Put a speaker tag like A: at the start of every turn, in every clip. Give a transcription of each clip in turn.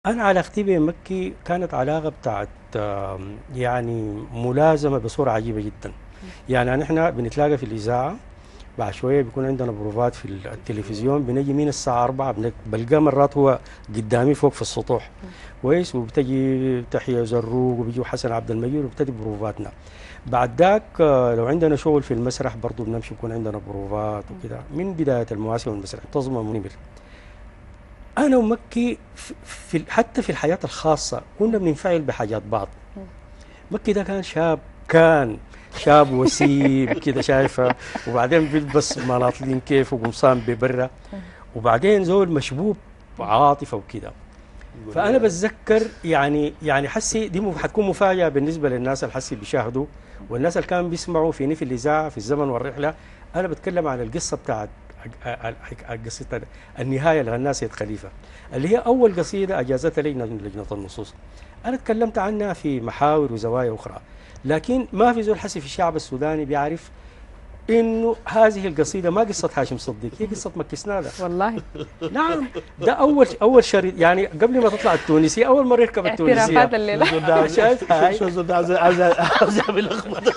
A: أنا علاقتي بمكي كانت علاقة بتاعت آم، يعني ملازمة بصورة عجيبة جدا يعني نحن بنتلاقى في الإذاعة بعد شوية بيكون عندنا بروفات في التلفزيون بنجي من الساعة 4 بنك- بلقاه مرات هو قدامي فوق في السطوح كويس وبتجي تحية زروق وبيجوا حسن عبد المجيد وبتجي بروفاتنا بعد ذاك آه، لو عندنا شغل في المسرح برضو بنمشي بيكون عندنا بروفات وكده من بداية المواسم المسرح منتظمة منمر انا ومكي في في- حتى في الحياه الخاصه كنا بننفعل بحاجات بعض مكي ده كان شاب كان شاب وسيم كده شايفه وبعدين بيلبس مناطلين كيف وقمصان ببره وبعدين زول مشبوب عاطفه وكده فانا بتذكر يعني يعني حسي دي مف- حتكون مفاجاه بالنسبه للناس اللي حسي بيشاهدوا والناس اللي كانوا بيسمعوا فيني في الاذاعه في الزمن والرحله انا بتكلم عن القصه بتاعت قصيدة النهاية اللي غناها سيد خليفة اللي هي أول قصيدة أجازتها لجنة لجنة النصوص أنا تكلمت عنها في محاور وزوايا أخرى لكن ما في زول حسي في الشعب السوداني بيعرف انه هذه القصيده ما قصه هاشم صديق هي قصه مكي سناده
B: والله
A: نعم ده اول اول شريط يعني قبل ما تطلع التونسي اول مره يركب
B: اعترافات
A: التونسيه
B: الليله
A: شايف هاي
C: شو شو ده عايز عايز عايز اعمل لخبطه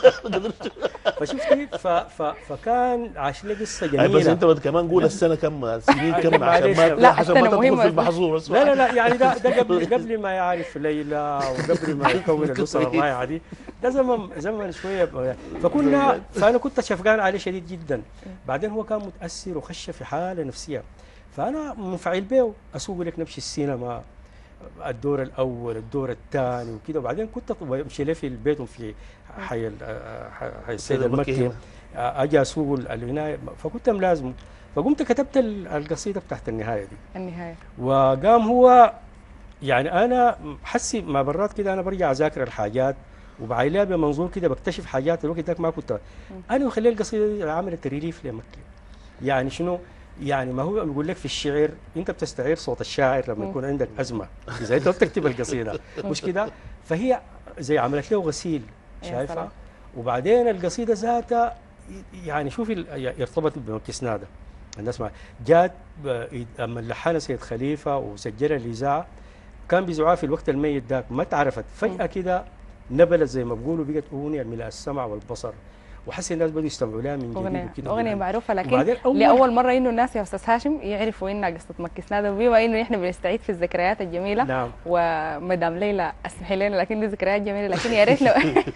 A: فشفتي ف ف فكان عاش لي قصه
C: أي
A: جميله
C: بس انت كمان قول السنه كم سنين
A: أي
C: كم عشان
A: معلش.
C: ما
B: لا،
C: عشان ما
B: السنة
C: تدخل
B: مهمة
C: في
B: بس.
C: المحظور بس
A: لا لا لا يعني ده ده قبل قبل ما يعرف ليلى وقبل ما يكون الاسره الرائعه دي ده زمن زمن شويه ب- فكنا فانا كنت شفقان عليه شديد جدا بعدين هو كان متاثر وخش في حاله نفسيه فانا منفعل به اسوق لك نمشي السينما الدور الاول الدور الثاني وكده وبعدين كنت بمشي له في البيت في حي ال- حي السيد المكي اجي اسوق العنايه فكنت ملازمه فقمت كتبت ال- القصيده بتاعت النهايه دي
B: النهايه
A: وقام هو يعني انا حسي ما برات كده انا برجع اذاكر الحاجات وبعيلها بمنظور كده بكتشف حاجات الوقت ذاك ما كنت انا وخلي القصيده دي عملت ريليف لمكي يعني شنو يعني ما هو بيقول لك في الشعر انت بتستعير صوت الشاعر لما
B: مم.
A: يكون عندك ازمه اذا انت بتكتب القصيده مش كده فهي زي عملت له غسيل
B: يا
A: شايفه
B: سلام.
A: وبعدين القصيده ذاتها يعني شوفي ال- ارتبطت بمكسناده الناس ما جات ب- اما لحنها سيد خليفه وسجلها الاذاعه كان بيزعوها في الوقت الميت ذاك ما اتعرفت فجاه كده نبلت زي ما بيقولوا بقت اغنيه من السمع والبصر وحس الناس بدوا يستمعوا لها من جديد
B: اغنيه
A: وكده
B: اغنيه معروفه لكن
A: وبعدين أول-
B: لاول مره انه الناس يا استاذ هاشم يعرفوا انها قصه مكي سناده وبما انه احنا بنستعيد في الذكريات الجميله
A: نعم
B: ومدام ليلى اسمحي لنا لكن دي ذكريات جميله لكن يا ريت لو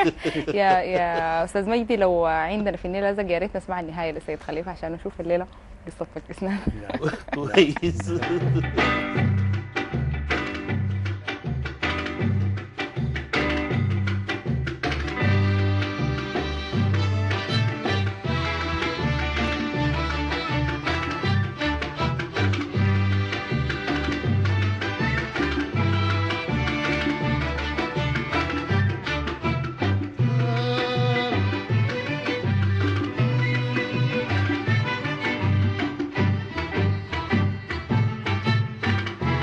B: يا يا استاذ مجدي لو عندنا في النيل الازرق يا ريت نسمع النهايه لسيد خليفه عشان نشوف الليله قصه مكي سناده
A: نعم.
C: كويس
D: Thank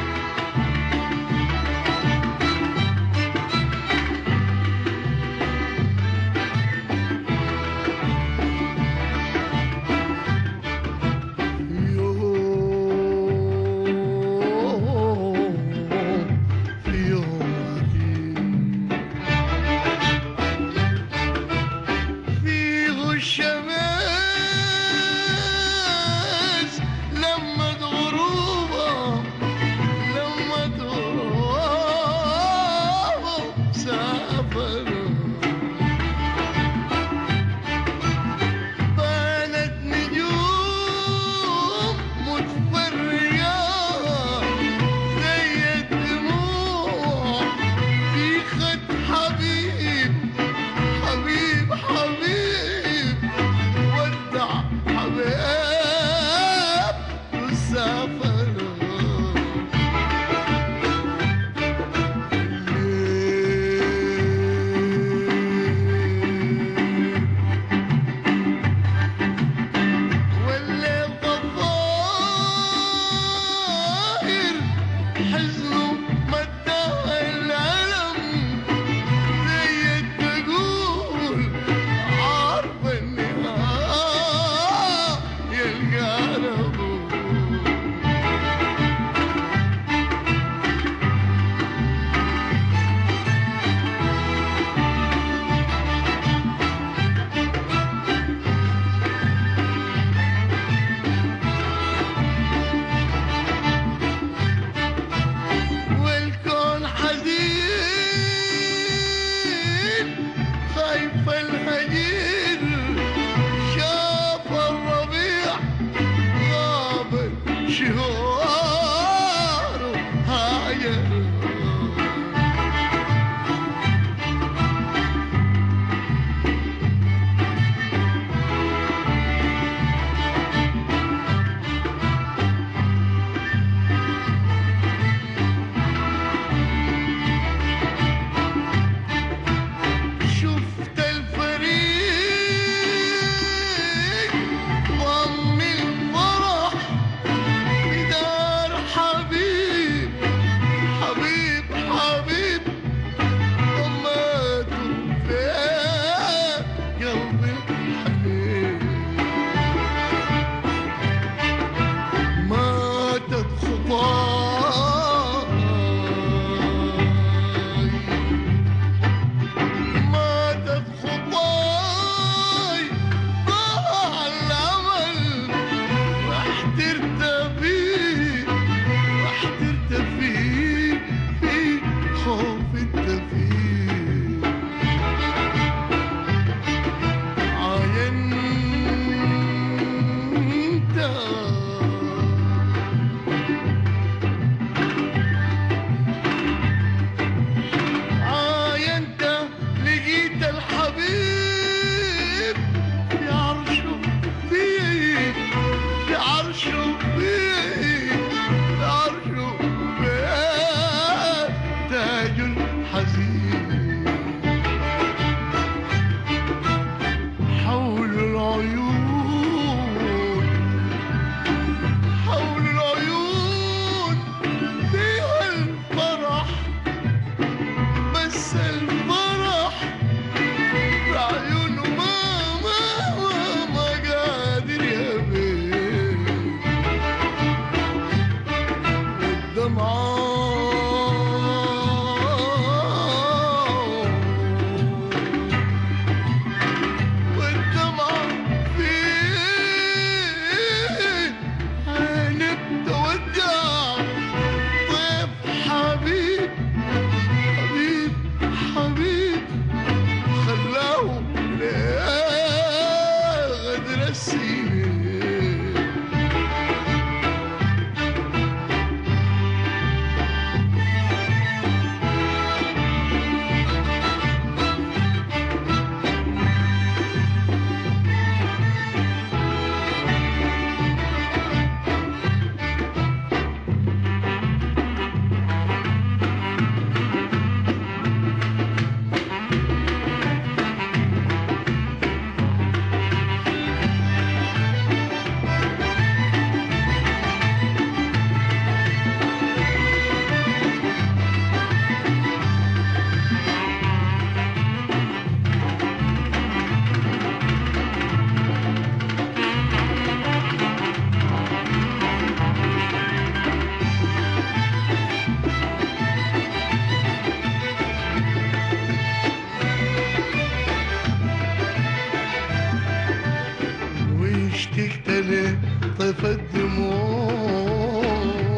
D: اختفت دموع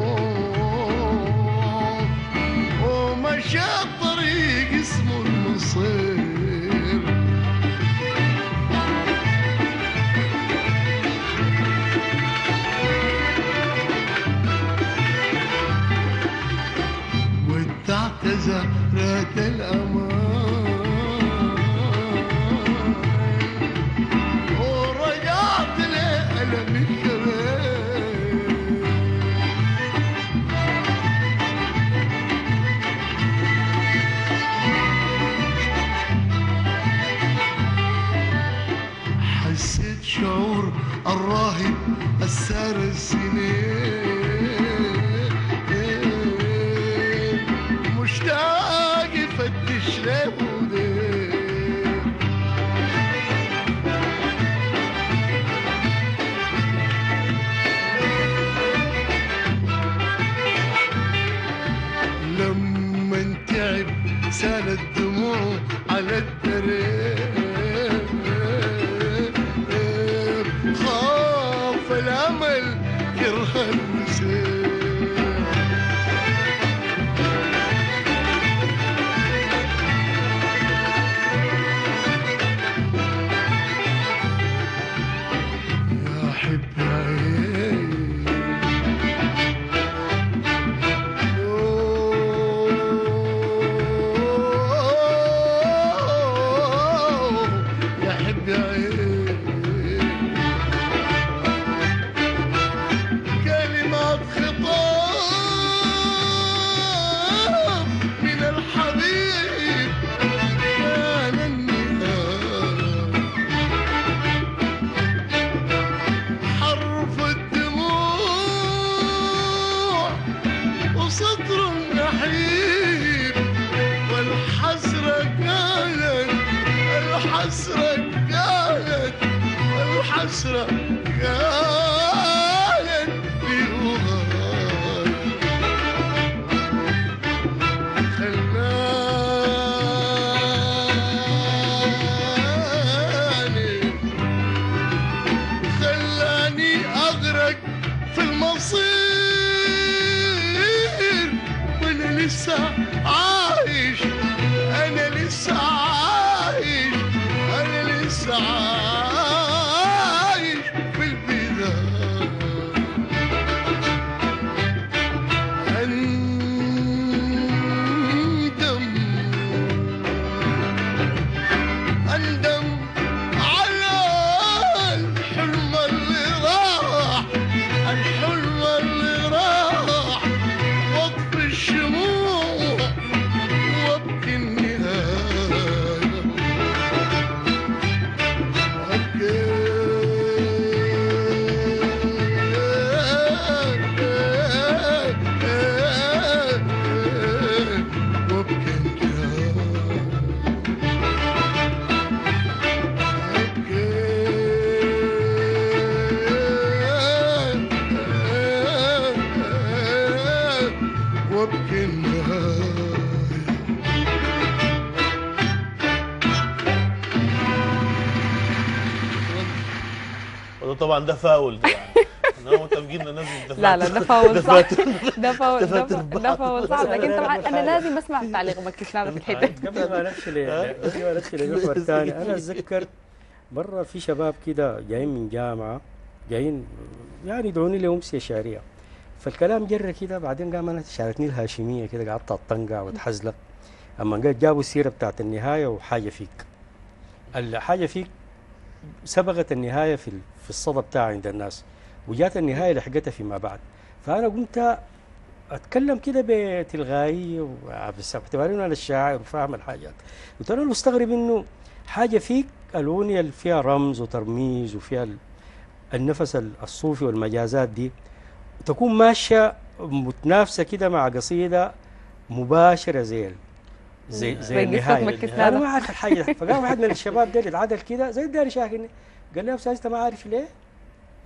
D: ومشى طريق اسمه المصير ودعت زهرة الأمان ورجعت لألم الكبير حسيت شعور الراهب السار السنين مشتاق يفتش له ودين لما تعب سالت دموع على الدرب خاف الامل كره المسير يا حب عيني يا حب يا عين كلمات خطاب من الحبيب كان النهاية حرف الدموع وسطر نحيب والحسرة كانت الحسرة كانت الحسرة كانت في غاية خلاني خلاني اغرق في المصير وانا لسه عايش انا لسه عايش انا لسه عايش في البدايه اندم اندم على الحلم اللي راح الحلم اللي راح واطفي الشموع وابكي النهايه أبكي وابكي النهايه وابكي النهايه
C: وده طبعا ده فاول ده يعني احنا متفقين ان الناس متفقين
B: لا لا ده فاول صح ده فاول ده
C: دفعت
B: فاول- ده فاول صح لكن طبعا انا لازم اسمع تعليق مكتشنا في الحته
A: قبل ما ندخل قبل ما ندخل المحور الثاني انا اتذكر مره في شباب كده جايين من جامعه جايين يعني يدعوني لامسيه شعريه فالكلام جرى كده بعدين قام انا شاركني الهاشميه كده قعدت اطنقع واتحزلق اما قال جابوا السيره بتاعت النهايه وحاجه فيك الحاجه فيك سبقت النهايه في ال- في الصدى بتاعها عند الناس وجات النهايه لحقتها فيما بعد فانا قمت اتكلم كده بتلغائيه بس باعتباري انا الشاعر وفاهم الحاجات قلت انا مستغرب انه حاجه فيك الاغنيه اللي فيها رمز وترميز وفيها ال- النفس ال- الصوفي والمجازات دي تكون ماشيه متنافسه كده مع قصيده مباشره زي ال- زي زي
B: زي قصة
A: النهايه
B: مكسنانة.
A: انا ما عارف الحاجه دي. فقام واحد من الشباب ده اللي اتعدل كده زي الداري شاكني قال لي يا استاذ انت ما عارف ليه؟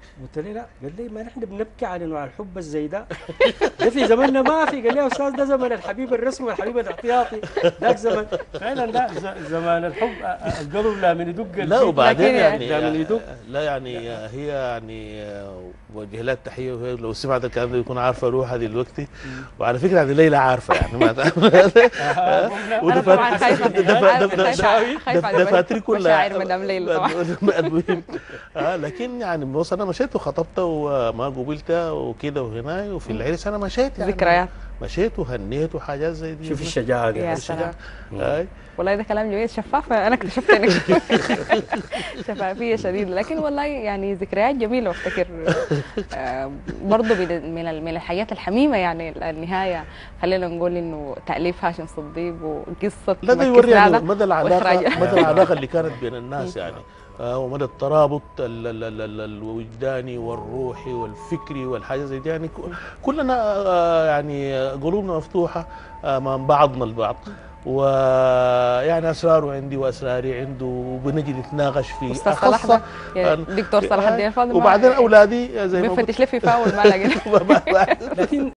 A: قلت له لا قال لي ما نحن بنبكي على انواع الحب الزي ده ده في زماننا ما في قال لي يا استاذ ده زمن الحبيب الرسمي والحبيب الاحتياطي ذاك زمن فعلا ده ز- زمان الحب أ- أ- القلب لا من يدق
C: لا
A: الفيك
C: وبعدين
B: لكن
C: يعني
A: لا من يدق
C: لا يعني هي يعني وجه لها التحيه وهي لو سمعت الكلام ده يكون عارفه روحها دلوقتي وعلى فكره يعني ليلى عارفه يعني ما
B: انا طبعا خايفه خايفه خايفه على
C: دفاتري كلها
B: مشاعر مدام ليلى طبعا
C: المهم آه لكن يعني بص انا مشيت وخطبت وما قبلت وكده وهنا وفي العرس انا مشيت يعني
B: ذكريات
C: مشيت وهنيت وحاجات زي دي
A: شوف الشجاعه دي
B: يا
C: الشجاع.
B: سلام
C: آي.
B: والله ده كلام جميل شفافة أنا اكتشفت إنك شفافية شديدة لكن والله يعني ذكريات جميلة وافتكر آه، برضه من من ال- من الحاجات الحميمة يعني النهاية خلينا نقول إنه تأليف هاشم صديق وقصة
C: لا ده
B: مكي
C: يوري يعني
B: سعادة
C: مدى العلاقه
B: وإخراجها.
C: مدى العلاقه اللي كانت بين الناس يعني آه ومدى الترابط ال- ال- ال- ال- الوجداني والروحي والفكري والحاجه زي دي يعني ك- كلنا آه يعني قلوبنا مفتوحه آه مع بعضنا البعض ويعني اسراره عندي واسراري عنده وبنجي نتناقش في
B: أستاذ صلاح ده يا
C: آه،
B: دكتور صلاح الدين الفاضل ما-
C: وبعدين اولادي زي ما قلت
B: بيفتش لي في فاول ما لاقي
A: لكن